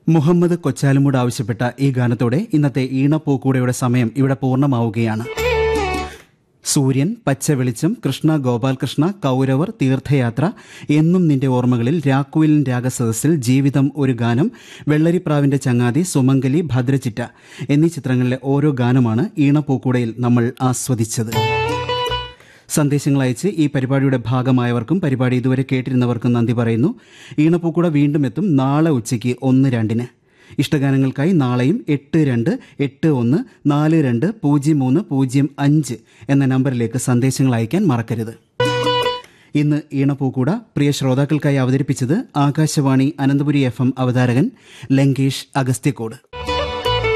മുഹമ്മദ് കൊച്ചാലുമൂട് ആവശ്യപ്പെട്ട ഈ ഗാനത്തോടെ ഇന്നത്തെ ഈണപ്പൂക്കൂടയുടെ സമയം ഇവിടെ പൂർണ്ണമാവുകയാണ് സൂര്യൻ പച്ച വെളിച്ചം കൃഷ്ണ ഗോപാൽകൃഷ്ണ കൗരവർ തീർത്ഥയാത്ര എന്നും നിന്റെ ഓർമ്മകളിൽ രാക്കുവിലിൻ രാഗസദസ്സിൽ ജീവിതം ഒരു ഗാനം വെള്ളരിപ്രാവിന്റെ ചങ്ങാതി സുമംഗലി ഭദ്രചിറ്റ എന്നീ ചിത്രങ്ങളിലെ ഓരോ ഗാനമാണ് ഈണപ്പൂക്കൂടയിൽ നമ്മൾ ആസ്വദിച്ചത് സന്ദേശങ്ങൾ അയച്ച് ഈ പരിപാടിയുടെ ഭാഗമായവർക്കും പരിപാടി ഇതുവരെ കേട്ടിരുന്നവർക്കും നന്ദി പറയുന്നു ഈണപ്പൂക്കൂട വീണ്ടും എത്തും നാളെ ഉച്ചയ്ക്ക് ഒന്ന് രണ്ടിന് ഇഷ്ടഗാനങ്ങൾക്കായി നാളെയും എട്ട് രണ്ട് എട്ട് ഒന്ന് നാല് രണ്ട് പൂജ്യം മൂന്ന് പൂജ്യം അഞ്ച് എന്ന നമ്പറിലേക്ക് സന്ദേശങ്ങൾ അയക്കാൻ മറക്കരുത് ഇന്ന് ഈണപ്പൂക്കൂട പ്രിയ ശ്രോതാക്കൾക്കായി അവതരിപ്പിച്ചത് ആകാശവാണി അനന്തപുരി എഫ് എം അവതാരകൻ ലങ്കേഷ് അഗസ്ത്യക്കോട്